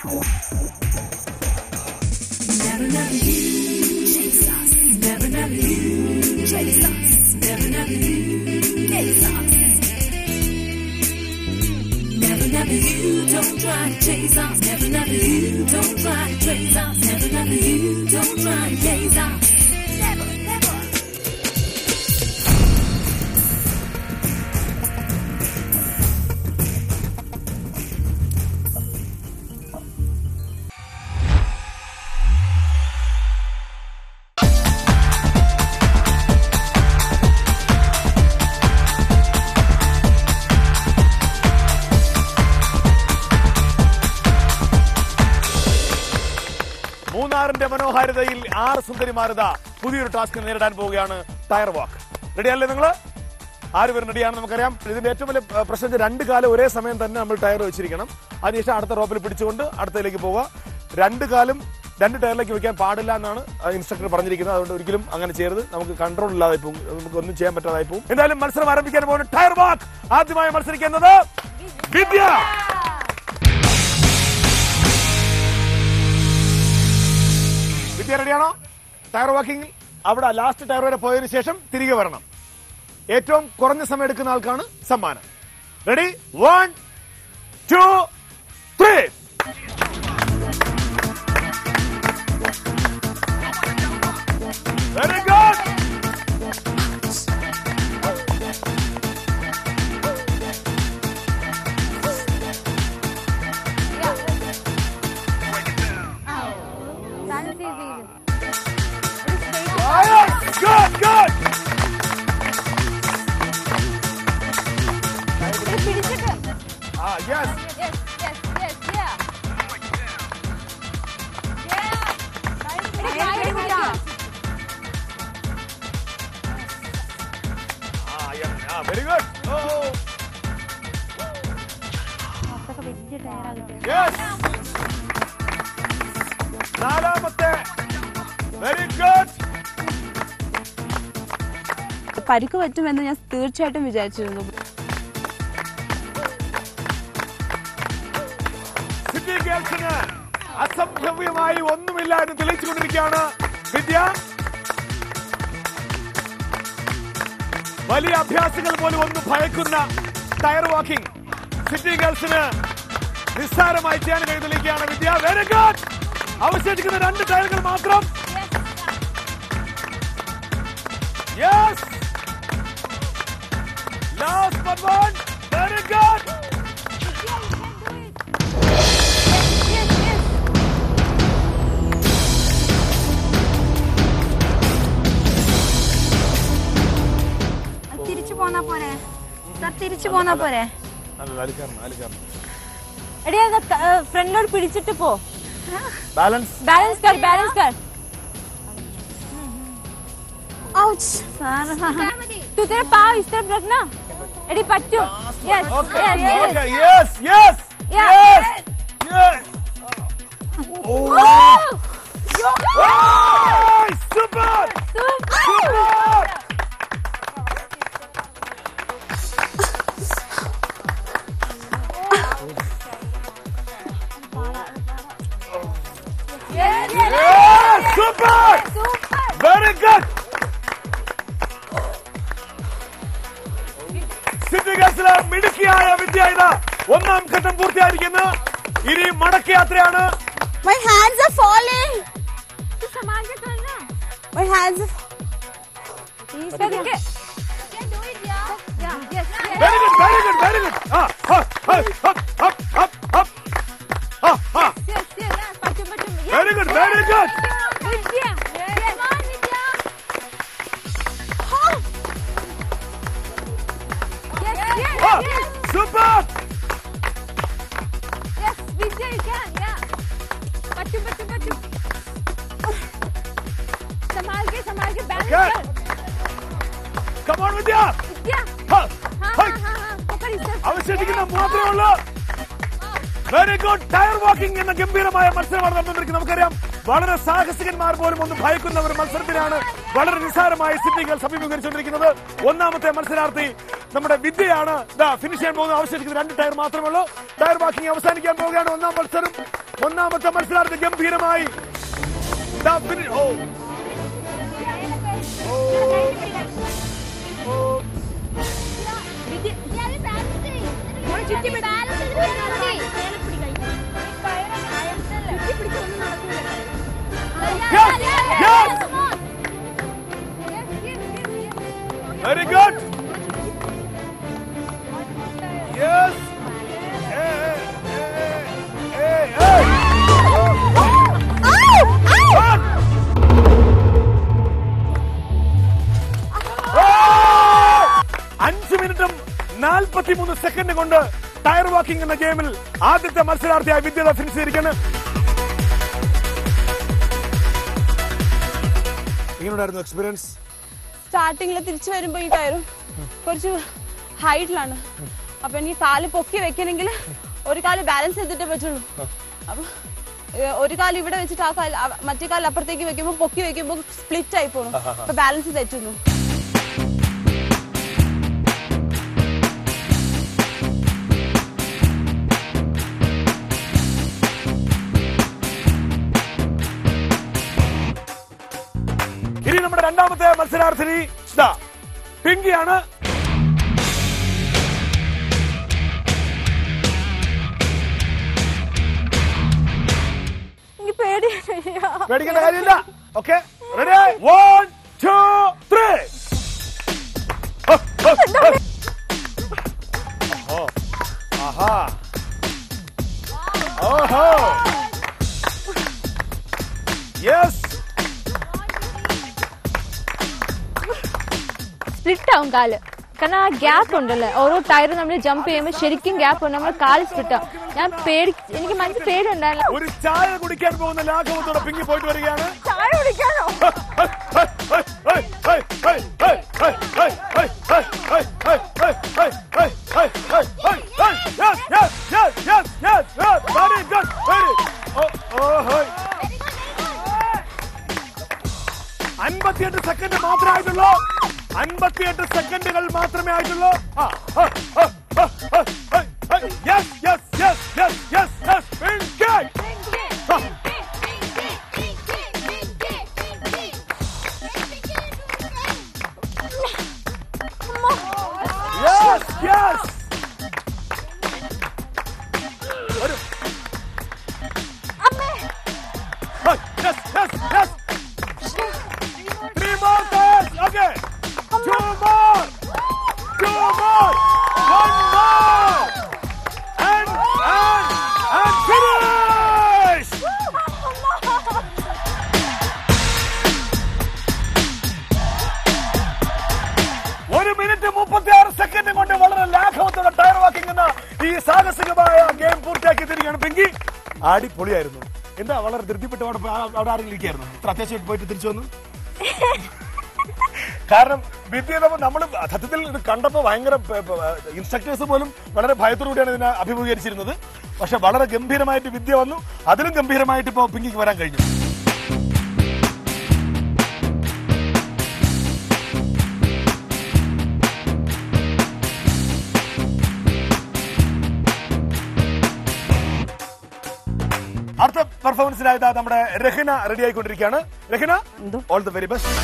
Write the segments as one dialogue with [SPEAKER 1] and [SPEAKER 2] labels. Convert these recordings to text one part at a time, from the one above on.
[SPEAKER 1] Never, never you chase us. Never, never you chase us. Never, never you chase us. Never, never you don't try to chase us. Never, never you don't try to chase us. Never, never you don't try to chase us. Never, never.
[SPEAKER 2] മൂന്നാറിന്റെ മനോഹാരിതയിൽ ആറ് സുന്ദരിമാരത പുതിയൊരു task നേരിടാൻ പോവുകയാണ് tyre വാക്ക് റെഡിയല്ലേ നിങ്ങൾ ആര് പേരും റെഡിയാണെന്ന് നമുക്കറിയാം ഇതിന്റെ ഏറ്റവും വലിയ ഏഹ്, പ്രശ്നം വെച്ചാൽ രണ്ട് കാലം ഒരേ സമയം തന്നെ നമ്മൾ ടയർ വെച്ചിരിക്കണം അതിനുശേഷം അടുത്ത റോപ്പിൽ പിടിച്ചുകൊണ്ട് അടുത്തതിലേക്ക് പോവുക രണ്ട് കാലും രണ്ട് ടയറിലേക്ക് വെക്കാൻ പാടില്ല എന്നാണ് ഇൻസ്ട്രക്ടർ പറഞ്ഞിരിക്കുന്നത് അതുകൊണ്ട് ഒരിക്കലും അങ്ങനെ ചെയ്യരുത് നമുക്ക് കൺട്രോൾ ഇല്ലാതായി പോകും നമുക്ക് ഒന്നും ചെയ്യാൻ പറ്റാതായി പോകും എന്തായാലും മത്സരം ആരംഭിക്കാൻ പോകുന്ന ടയർ വാക്ക് ആദ്യമായി മത്സരിക്കുന്നത് വിദ്യ വിദ്യ റെഡിയാണോ ടയർ വാക്കിംഗ് അവിടെ ലാസ്റ്റ് ടയർ വരെ പോയതിനു ശേഷം തിരികെ വരണം ഏറ്റവും കുറഞ്ഞ സമയം എടുക്കുന്ന ആൾക്കാണ് സമ്മാനം ready one two three very good good good ah yes ah very good oh yes നാലാമത്തെ വെരി ഗുഡ്
[SPEAKER 3] പരിക്ക് പറ്റുമെന്ന് ഞാൻ തീർച്ചയായിട്ടും വിചാരിച്ചിരുന്നു
[SPEAKER 2] സിറ്റി ഗേൾസിന് അസംഭവ്യമായി ഒന്നുമില്ല എന്ന് തെളിയിച്ചുകൊണ്ടിരിക്കുകയാണ് വിദ്യ വലിയ അഭ്യാസങ്ങൾ പോലും ഒന്ന് ഭയക്കുന്ന ടയർ വാക്കിംഗ് സിറ്റി ഗേൾസിന് നിസ്സാരമായി ചെയ്യാൻ കഴിയും തെളിയിക്കുകയാണ് വിദ്യ വെരി ഗുഡ് അവശേഷിക്കുന്ന രണ്ട് ടയറുകൾ മാത്രം yes last but one very good
[SPEAKER 4] തിരിച്ചു പോന്നാ പോരെ സർ തിരിച്ചു പോന്നാ പോരെ
[SPEAKER 2] അല്ല അലിക്കാരണം അലിക്കാരണം
[SPEAKER 3] എടി ഫ്രണ്ടിലോട്ട് പിടിച്ചിട്ട് പോ
[SPEAKER 2] ബാലൻസ്
[SPEAKER 3] ബാലൻസ് കർ ബാലൻസ് കർ
[SPEAKER 4] ഔച്ച് സാർ
[SPEAKER 3] तू तेरा पाव इस तरफ रखना एडी Pattu yes
[SPEAKER 2] Okay,
[SPEAKER 3] yes
[SPEAKER 2] okay, yes, yes,
[SPEAKER 3] Yeah.
[SPEAKER 2] yes, yes. Oh, oh, super, super. Yes, super, very good. സിദ്ധികസിലെ മിടുക്കിയായ വിദ്യ ഇത് ഒന്നാം ഘട്ടം പൂർത്തിയായിരിക്കുന്നു ഇനി മടക്കയാത്രയാണ്
[SPEAKER 4] മൈ ഹാൻഡ്സ് ആർ ഫാളിംഗ്
[SPEAKER 3] तू संभाल के करना
[SPEAKER 4] മൈ ഹാൻഡ്സ്
[SPEAKER 3] करके
[SPEAKER 2] very good very good very good ah
[SPEAKER 3] yes yes Pattu Pattu
[SPEAKER 2] very good very good
[SPEAKER 3] Vidya yes Vidya yes yes
[SPEAKER 2] super
[SPEAKER 3] yes Vidya you can yeah Pattu Pattu Pattu संभाल के संभाल के बैलेंस
[SPEAKER 2] Okay.
[SPEAKER 3] कर
[SPEAKER 2] കമോൺ വിദ്യ
[SPEAKER 3] विद्या
[SPEAKER 2] ഹാ,
[SPEAKER 3] हाँ
[SPEAKER 2] ഹൈ.
[SPEAKER 3] हाँ हाँ हाँ पकड़ इस तरफ
[SPEAKER 2] അവശേഷിക്കുന്ന മാത്രമേ ഉള്ളൂ വെരി ഗുഡ് ടയർ വാക്കിംഗ് എന്ന ഗംഭീരമായ മത്സരമാണ് നടന്നുകൊണ്ടിരിക്കുന്നത് നമുക്കറിയാം വളരെ സാഹസികന്മാർ പോലും ഒന്ന് ഭയക്കുന്ന ഒരു മത്സരത്തിനാണ് വളരെ നിസ്സാരമായ സിദ്ധികൾ സമീപീകരിച്ചുകൊണ്ടിരിക്കുന്നത് ഒന്നാമത്തെ മത്സരാർത്ഥി നമ്മുടെ വിദ്യയാണ് ദാ ഫിനിഷ് ചെയ്യാൻ പോകുന്ന അവശേഷിക്കുന്നത് രണ്ട് ടയർ മാത്രമേ ഉള്ളൂ ടയർ വാക്കിംഗ് അവസാനിക്കാൻ പോവുകയാണ് ഒന്നാം മത്സരം ഒന്നാമത്തെ മത്സരാർത്ഥി ഗംഭീരമായി ദാ fini- oh very good yes അഞ്ച് മിനിറ്റും നാൽപ്പത്തിമൂന്ന് സെക്കൻഡ് കൊണ്ട് ടയർ വാക്കിംഗ് എന്ന ഗെയിമിൽ ആദ്യത്തെ മത്സരാർത്ഥിയായ വിദ്യത ഫിനിഷ് ചെയ്തിരിക്കുന്നു എങ്ങനെയുണ്ടായിരുന്നു എക്സ്പീരിയൻസ്
[SPEAKER 5] സ്റ്റാർട്ടിങ്ങിൽ തിരിച്ചു വരുമ്പോ ഈ ടയറും കുറച്ച് ഹൈറ്റിലാണ് അപ്പൊ എനിക്ക് കാല് പൊക്കി വെക്കണമെങ്കിൽ ഒരു കാല് ബാലൻസ് ചെയ്തിട്ടേ പറ്റുള്ളൂ അപ്പൊ ഏ, ഒരു കാല് ഇവിടെ വെച്ചിട്ട് ആ കാല് അവ- മറ്റേ കാല് അപ്പുറത്തേക്ക് വെക്കുമ്പോ പൊക്കി വെക്കുമ്പോ സ്പ്ലിറ്റ് ആയി പോണു അപ്പൊ ബാലൻസ് തെറ്റുന്നു
[SPEAKER 2] ഇനി നമ്മുടെ രണ്ടാമത്തെ മത്സരാർത്ഥിനി ഇതാ പിങ്കിയാണ്
[SPEAKER 3] എനിക്ക് പേടിയാ
[SPEAKER 2] പേടിക്കേണ്ട കാര്യമില്ല okay ready one two three ആഹാ ഓഹോ യെസ്
[SPEAKER 3] സ്പ്ലിറ്റ് ആവും കാല് കാരണം ആ ഗ്യാപ്പ് ഉണ്ടല്ലോ ഓരോ ടയർ നമ്മൾ ജമ്പ് ചെയ്യുമ്പോൾ ശരിക്കും ഗ്യാപ്പ് ഉണ്ട് നമ്മൾ കാല് സ്പ്ലിറ്റ് ആവും ഞാൻ പേടി എനിക്ക് മനസ്സിൽ പേടി ഉണ്ടായില്ല
[SPEAKER 2] ഒരു ചായ കുടിക്കാൻ പോകുന്ന ലാഘവത്തോടെ പിങ്കി പോയിട്ട് വരികയാണ്
[SPEAKER 3] ചായ കുടിക്കാനോ
[SPEAKER 2] അൻപത്തിയെട്ട് സെക്കൻഡ് മാത്രമേ ആയിട്ടുള്ളൂ അൻപത്തിയെട്ട് സെക്കൻഡുകൾ മാത്രമേ ആയിട്ടുള്ളൂ yes yes yes yes yes yes Pinky yes yes ഒരു yes yes yes Three more times. Okay. Two more. Two more. One more. And and and finish. ഒരു മിനിറ്റ് മുപ്പത്തി ആറ് സെക്കൻഡ് കൊണ്ട് വളരെ ലാഘവത്തോടെ ടയർ വാക്കിംഗ് എന്ന ഈ സാഹസികമായ ഗെയിം പൂർത്തിയാക്കി തിരികെയാണ് പിങ്കി അടിപൊളിയായിരുന്നു എന്താ വളരെ ധൃതിപ്പെട്ട് അവിടെ പോ- ആ- അവിടെ ആരെങ്കിലും ഇരിക്കായിരുന്നു ഇത്ര അത്യാവശ്യമായിട്ട് പോയിട്ട് തിരിച്ചു വന്നു കാരണം വിദ്യ നമ്മൾ സത്യത്തിൽ ഇത് കണ്ടപ്പോൾ ഭയങ്കര ഇൻസ്ട്രക്ടേഴ്സ് പോലും വളരെ ഭയത്തോടുകൂടിയാണ് ഇതിനെ അഭിമുഖീകരിച്ചിരുന്നത് പക്ഷെ വളരെ ഗംഭീരമായിട്ട് വിദ്യ വന്നു അതിലും ഗംഭീരമായിട്ട് ഇപ്പോൾ പിങ്കിക്ക് വരാൻ കഴിഞ്ഞു അടുത്ത പെർഫോമൻസിനായിട്ട് നമ്മുടെ രഹന റെഡി ആയിക്കൊണ്ടിരിക്കുകയാണ് Rahana all the very best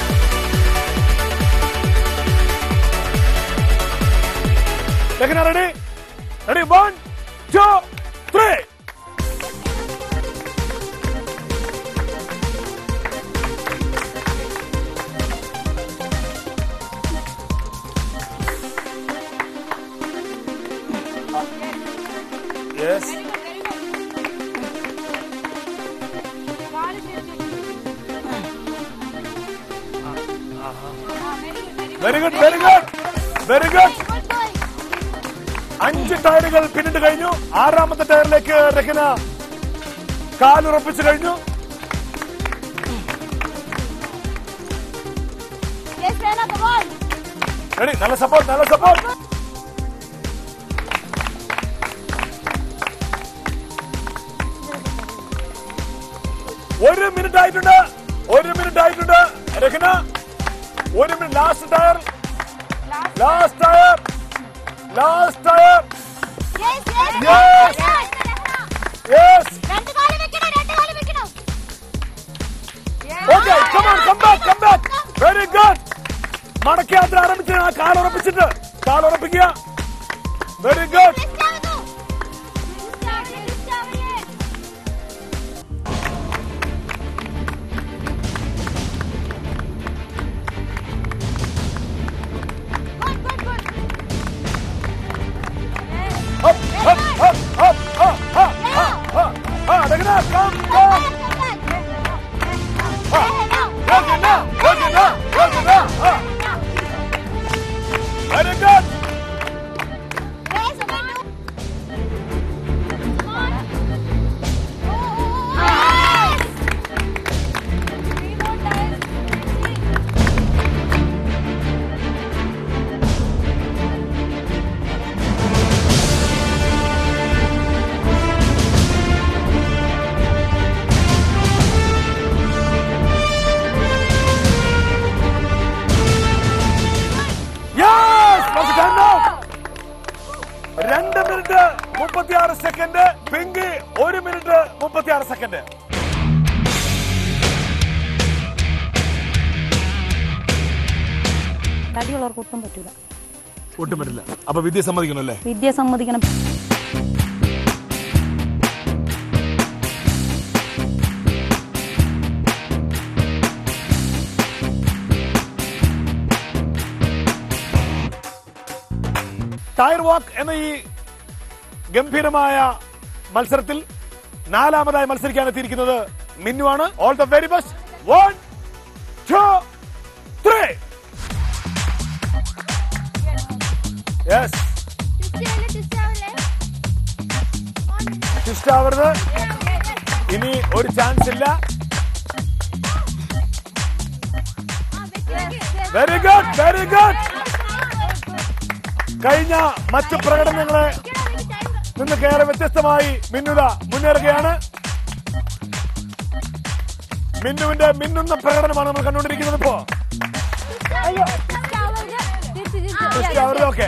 [SPEAKER 2] Rahana ready ready one two three yes very good very good very good അഞ്ച് ടയറുകൾ പിന്നിട്ട് കഴിഞ്ഞു ആറാമത്തെ ടയറിലേക്ക് രഹന കാലുറപ്പിച്ചു കഴിഞ്ഞു റെഡി നല്ല സപ്പോർട്ട് നല്ല സപ്പോർട്ട് ഒരു മിനിറ്റ് ആയിട്ടുണ്ട് ഒരു മിനിറ്റ് ആയിട്ടുണ്ട് രഹന ഒരു minute last tier last tier last tier Yes. Yes okay come on come back come back very good മടക്കയാത്ര ആരംഭിച്ച് ആ കാൽ ഉറപ്പിച്ചിട്ട് കാൽ ഉറപ്പിക്കുക very good up up up up up up up up ah Rahana come come Rahana Rahana Rahana ah very good Yes! What's the time now? രണ്ട് minute മുപ്പത്തിയാറ് second Pinky ഒരു മിനിറ്റ് മുപ്പത്തിയാറ് സെക്കൻഡ്
[SPEAKER 6] തടിയുള്ളവർക്ക് ഒട്ടും പറ്റൂല
[SPEAKER 2] ഒട്ടും പറ്റില്ല അപ്പൊ വിദ്യ സമ്മതിക്കണം അല്ലേ
[SPEAKER 6] വിദ്യ സമ്മതിക്കണം
[SPEAKER 2] ടയർ വാക്ക് എന്ന ഈ ഗംഭീരമായ മത്സരത്തിൽ നാലാമതായി മത്സരിക്കാൻ എത്തിയിരിക്കുന്നത് മിന്നുവാണ് all the very best one two three yes ഇഷ്ടാവരുത് ഇനി ഒരു ചാൻസ് ഇല്ല വെരി ഗുഡ് വെരി ഗുഡ് കഴിഞ്ഞ മറ്റു പ്രകടനങ്ങളെ നിന്ന് കയറി വ്യത്യസ്തമായി മിന്നുത മുന്നേറുകയാണ് മിന്നുവിന്റെ മിന്നുന്ന പ്രകടനമാണ് നമ്മൾ കണ്ടുകൊണ്ടിരിക്കുന്നത് ഇപ്പോ അവരുടെ ഓക്കെ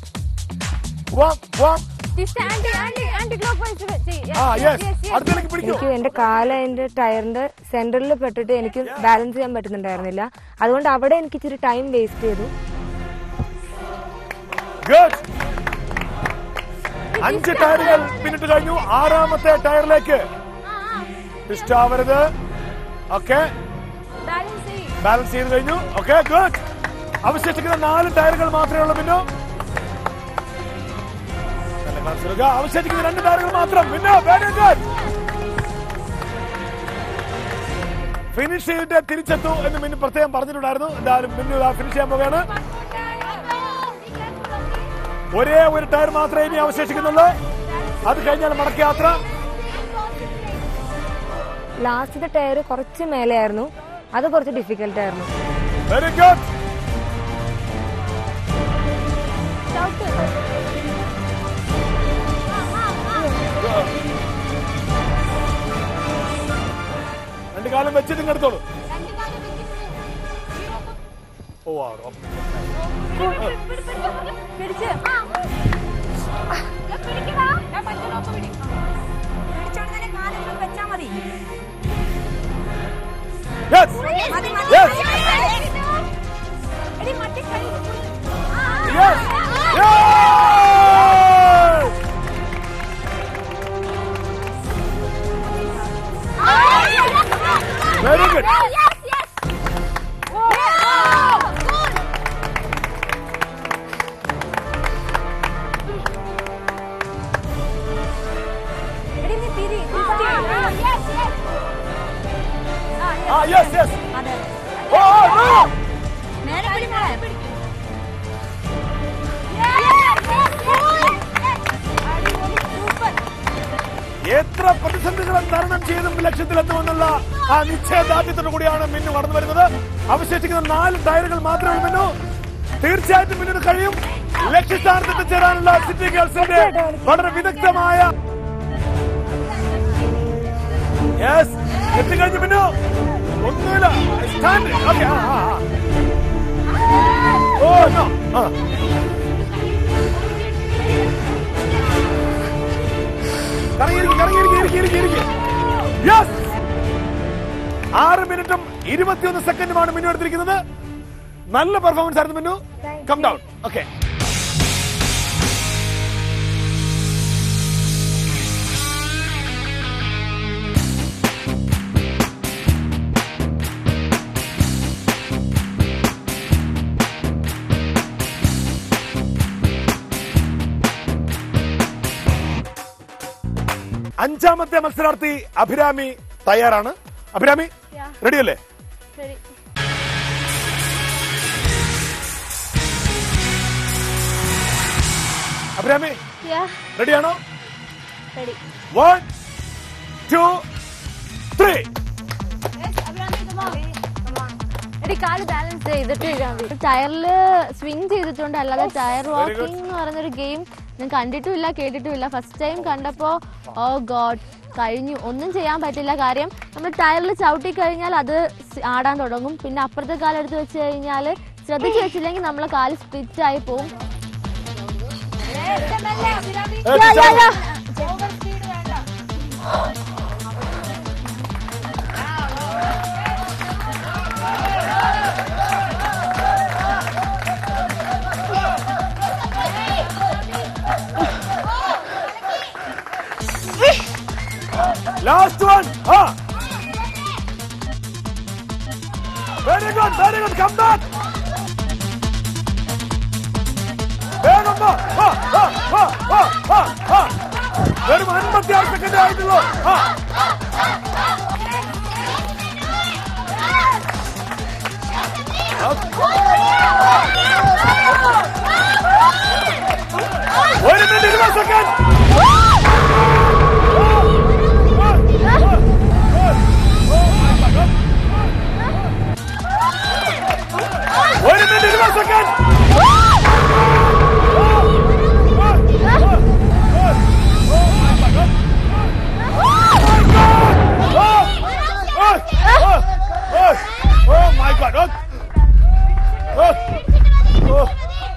[SPEAKER 2] ആ യെസ് അടുത്തേക്ക് പിടിക്കൂ
[SPEAKER 3] എനിക്ക് എന്റെ കാല് എന്റെ ടയറിന്റെ സെന്ററിൽ പെട്ടിട്ട് എനിക്ക് ബാലൻസ് ചെയ്യാൻ പറ്റുന്നുണ്ടായിരുന്നില്ല അതുകൊണ്ട് അവിടെ എനിക്ക് ഇച്ചിരി ടൈം വേസ്റ്റ് ചെയ്തു
[SPEAKER 2] ഗുഡ് അഞ്ച് ടയറുകൾ പിന്നിട്ട് കഴിഞ്ഞു ആറാമത്തെ ടയറിലേക്ക് ഇഷ്ടാവരുത് ഓക്കെ ബാലൻസ് ചെയ്ത് കഴിഞ്ഞു ഓക്കെ ഗുഡ് അവശേഷിക്കുന്ന നാല് ടയറുകൾ മാത്രമേ ഉള്ളൂ പിന്നോ നല്ല മനസ്സിലാക്കുക അവശേഷിക്കുന്ന രണ്ട് ടയറുകൾ മാത്രം പിന്നോ വെരി ഗുഡ് ഫിനിഷ് ചെയ്തിട്ട് തിരിച്ചെത്തൂ എന്ന് മിന്നു പ്രത്യേകം പറഞ്ഞിട്ടുണ്ടായിരുന്നു എന്തായാലും മിന്നു ഫിനിഷ് ചെയ്യാൻ പോവുകയാണ് ഒരേ ഒരു ടയർ മാത്രമേ ഇനി അവശേഷിക്കുന്നുള്ളൂ അത് കഴിഞ്ഞാൽ മടക്കയാത്ര
[SPEAKER 3] ലാസ്റ്റത്തെ ടയർ കുറച്ച് മേലെയായിരുന്നു അത് കുറച്ച് ഡിഫിക്കൽട്ട് ആയിരുന്നു
[SPEAKER 2] വെരി ഗുഡ് രണ്ട് കാലം വെച്ചിട്ട് ഇങ്ങ് എടുത്തോളൂ ഓ ആ ഉറപ്പ്. Yes. Yes. Yes. Yes. Very good. Ah, yes, yes. Oh, oh, no. എത്ര പ്രതിസന്ധികളും തരണം ചെയ്തും ലക്ഷ്യത്തിലെത്തുമെന്നുള്ള ആ നിശ്ചയദാർഢ്യത്തോടു കൂടിയാണ് മിന്നു കടന്നു വരുന്നത് അവശേഷിക്കുന്ന നാല് ടയറുകൾ മാത്രമേ ഉള്ളൂ മിന്നു തീർച്ചയായിട്ടും മിന്നിന് കഴിയും ലക്ഷ്യസ്ഥാനത്ത് എത്തിച്ചേരാനുള്ള സിറ്റി ഗേൾസിന്റെ വളരെ വിദഗ്ധമായ യെസ് എത്തിക്കഴിഞ്ഞു പിന്നെ ഒന്നുമില്ല സ്റ്റാൻഡ് ഓക്കെ ആ ആ ആ. ഓ നോ ആ കറങ്ങിയിരിക്കും കറങ്ങിയിരിക്കും ഇരിക്കും ഇരിക്കും ഇരിക്കും യെസ് ആറ് മിനിറ്റും ഇരുപത്തിയൊന്ന് സെക്കൻഡുമാണ് മിന്നു എടുത്തിരിക്കുന്നത് നല്ല പെർഫോമൻസ് ആയിരുന്നു മിന്നു കം ഡൗൺ ഓക്കെ അഞ്ചാമത്തെ മത്സരാർത്ഥി അഭിരാമി തയ്യാറാണ് അഭിരാമി റെഡിയല്ലേ
[SPEAKER 3] ശരി
[SPEAKER 2] അഭിരാമി
[SPEAKER 3] യാ
[SPEAKER 2] റെഡിയാണോ
[SPEAKER 3] റെഡി
[SPEAKER 2] വൺ ടു ത്രീ
[SPEAKER 3] എടി കാല് ബാലൻസ് ചെയ്തിട്ട് ഇടാൻ മതി ടയറില് സ്വിങ് ചെയ്തിട്ടുണ്ട് അല്ലാതെ ടയർ വാക്കിംഗ് എന്ന് പറയുന്നൊരു ഗെയിം ഞാൻ കണ്ടിട്ടുമില്ല കേട്ടിട്ടുമില്ല ഫസ്റ്റ് ടൈം കണ്ടപ്പോ ഓ ഗോഡ് കഴിഞ്ഞു ഒന്നും ചെയ്യാൻ പറ്റില്ല കാര്യം നമ്മൾ ടയറിൽ ചവിട്ടി കഴിഞ്ഞാൽ അത് സ് ആടാൻ തുടങ്ങും പിന്നെ അപ്പുറത്തെ കാലം എടുത്ത് വെച്ച് കഴിഞ്ഞാൽ ശ്രദ്ധിച്ച് വെച്ചില്ലെങ്കിൽ നമ്മളെ കാല് സ്പ്ലിറ്റ് ആയി പോകും yeah, yeah, yeah.
[SPEAKER 2] Last one ah very good very good come back വേഗം വാ. വാ, വാ, വാ, വാ, വാ, വാ. വെറും അൻപത്തി ആറ് സെക്കൻഡ് ആയിട്ടുള്ളൂ ആ ഒരു മിനിറ്റ് ഇരുപത് സെക്കൻഡ് ഒരു മിനിറ്റ് ഇരുപത് second Oh my god! Oh, oh, oh.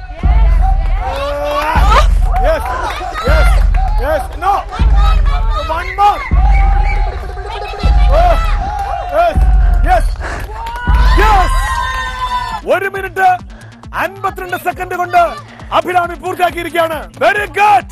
[SPEAKER 2] Yes, yes, yes. No, one more. Oh, yes, yes, yes. ഒരു മിനിറ്റ് അൻപത്തിരണ്ട് സെക്കൻഡ് കൊണ്ട് അഭിരാമി പൂർത്തിയാക്കിയിരിക്കുകയാണ് വെരി ഗുഡ്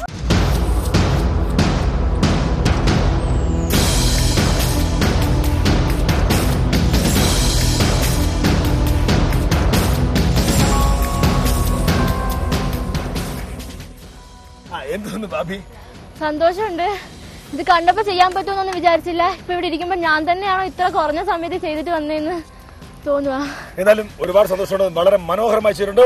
[SPEAKER 2] എന്തോന്ന് ബാബി
[SPEAKER 3] സന്തോഷമുണ്ട് ഇത് കണ്ടപ്പോ ചെയ്യാൻ പറ്റുമെന്നൊന്നും വിചാരിച്ചില്ല ഇപ്പൊ ഇവിടെ ഇരിക്കുമ്പോ ഞാൻ തന്നെയാണോ ഇത്ര കുറഞ്ഞ സമയത്ത് ചെയ്തിട്ട് വന്നേന്ന് തോന്നുക
[SPEAKER 2] ഏതായാലും ഒരുപാട് സന്തോഷമുണ്ട് വളരെ മനോഹരമായി ചെയ്തിട്ടുണ്ട്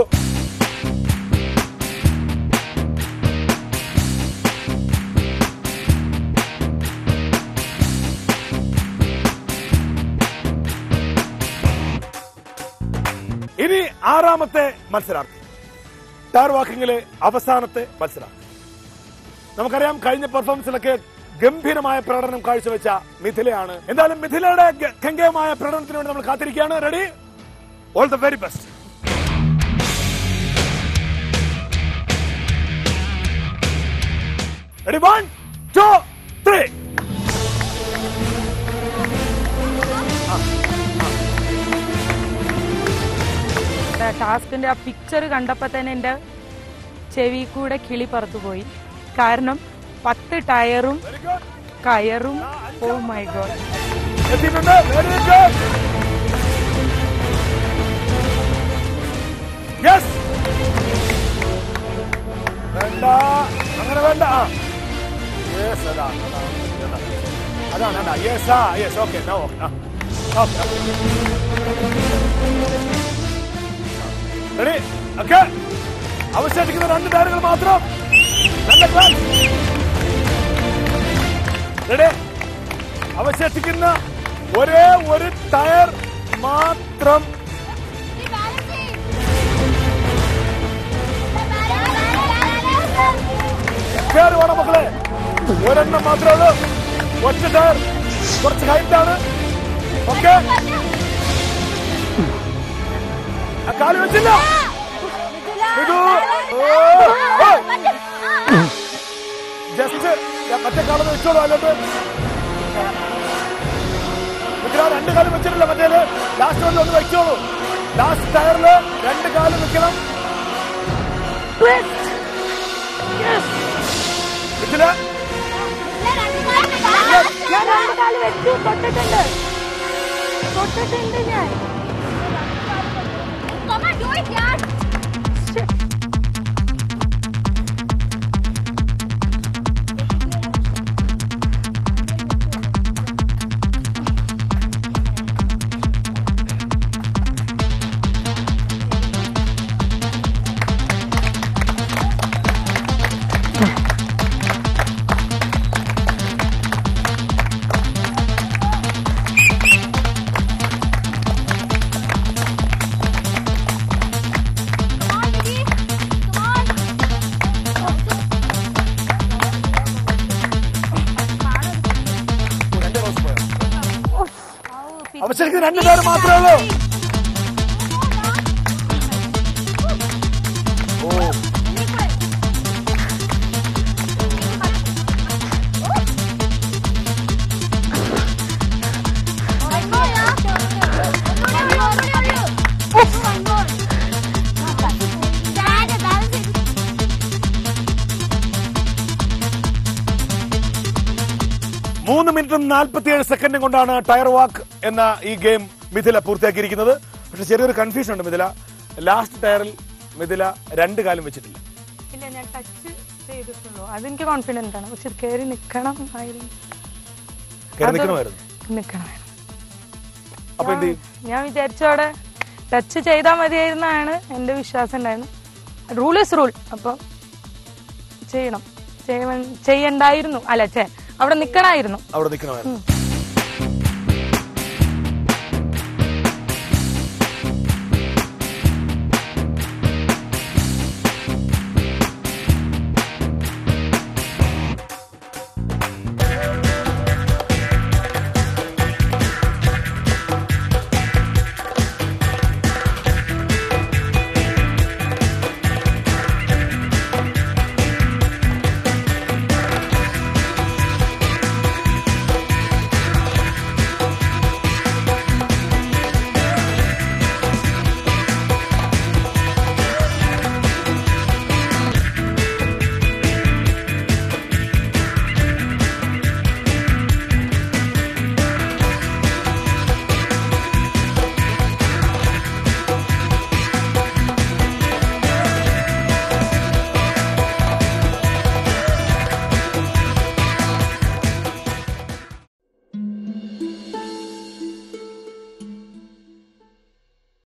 [SPEAKER 2] ഇനി ആറാമത്തെ മത്സരാർത്ഥി ടയർ വാക്കിങ്ങിലെ അവസാനത്തെ മത്സരാർത്ഥി നമുക്കറിയാം കഴിഞ്ഞ പെർഫോമൻസിലൊക്കെ ഗംഭീരമായ പ്രകടനം കാഴ്ചവെച്ച മിഥിലയാണ് എന്തായാലും മിഥിലയുടെ ഗ- ഗംഭീരമായ പ്രകടനത്തിന് വേണ്ടി നമ്മൾ കാത്തിരിക്കുകയാണ് ready all the very best ready one two three
[SPEAKER 7] ടാസ്കിന്റെ ആ പിക്ചർ കണ്ടപ്പോൾ തന്നെ എൻ്റെ ചെവി കൂടെ കിളി പറത്തുപോയി കാരണം പത്ത് ടയറും
[SPEAKER 2] വെരി ഗുഡ്
[SPEAKER 7] കയറും ഓ മൈ ഗോഡ്
[SPEAKER 2] എത്തിയിട്ടുണ്ട് വെരി ഗുഡ് യെസ് വേണ്ട അങ്ങനെ വേണ്ട ആ യെസ് അതാണ് അതാണ് അതാണ് അതാണ് yes ah yes okay no okay okay ready okay അവശേഷിക്കുന്ന രണ്ട് ടയറുകൾ മാത്രം നല്ല ക്ലാസ് റെഡി അവശേഷിക്കുന്ന ഒരേ ഒരു ടയർ മാത്രം കയറി വേണം മക്കളെ ഒരെണ്ണം മാത്രമേ ഉള്ളൂ ഒറ്റ ടയർ കുറച്ച് ഹൈറ്റ് ആണ് ഓക്കെ ആ കാല് വെച്ചില്ല മിഥു ജസ്റ്റ് മറ്റേ കാലം വെച്ചോളൂ അല്ലോട്ട് മിഥുന രണ്ട് കാലം വെച്ചിട്ടില്ല മറ്റേല് ലാസ്റ്റ് വണ്ണിൽ ഒന്ന് വെച്ചോളൂ ലാസ്റ്റ് ടയറില് രണ്ട് കാലം വെക്കണം മിഥുന
[SPEAKER 7] ഞാൻ രണ്ട് കാല് വെച്ചു തൊട്ടിട്ടുണ്ട് തൊട്ടിട്ടുണ്ട് ഞാൻ
[SPEAKER 2] രണ്ട് ക്ലോസ് പോയോ അപ്പൊ ശരിക്കും രണ്ട് പേര് മാത്രമേ ഉള്ളൂ ഓ മൂന്ന് മിനിറ്റും നാൽപ്പത്തിയേഴ് സെക്കൻഡും കൊണ്ടാണ് ടയർ വാക്ക് എന്ന ഈ ഗെയിം മിഥില പൂർത്തിയാക്കിയിരിക്കുന്നത് പക്ഷെ ചെറിയൊരു കൺഫ്യൂഷൻ ഉണ്ട് മിഥില ലാസ്റ്റ് ടയറിൽ മിഥില രണ്ട് കാലം വെച്ചിട്ടില്ല
[SPEAKER 7] ഇല്ല ഞാൻ ടച്ച് ചെയ്തിട്ടുള്ളൂ അതെനിക്ക് കോൺഫിഡന്റ് ആണ് പക്ഷെ കയറി നിക്കണം ആയിരുന്നു
[SPEAKER 2] കയറി നിൽക്കണമായിരുന്നു
[SPEAKER 7] നിക്കണം
[SPEAKER 2] അപ്പൊ എന്ത് ചെയ്യും
[SPEAKER 7] ഞാൻ വിചാരിച്ചോടെ ടച്ച് ചെയ്താൽ മതിയായിരുന്നാണ് എൻ്റെ വിശ്വാസം ഉണ്ടായിരുന്നു റൂൾ ഇസ് റൂൾ അപ്പം ചെയ്യണം ചെയ്യ- ചെയ്യണ്ടായിരുന്നു അല്ല ചേ അവിടെ നിക്കണായിരുന്നു
[SPEAKER 2] അവിടെ നിൽക്കണമായിരുന്നു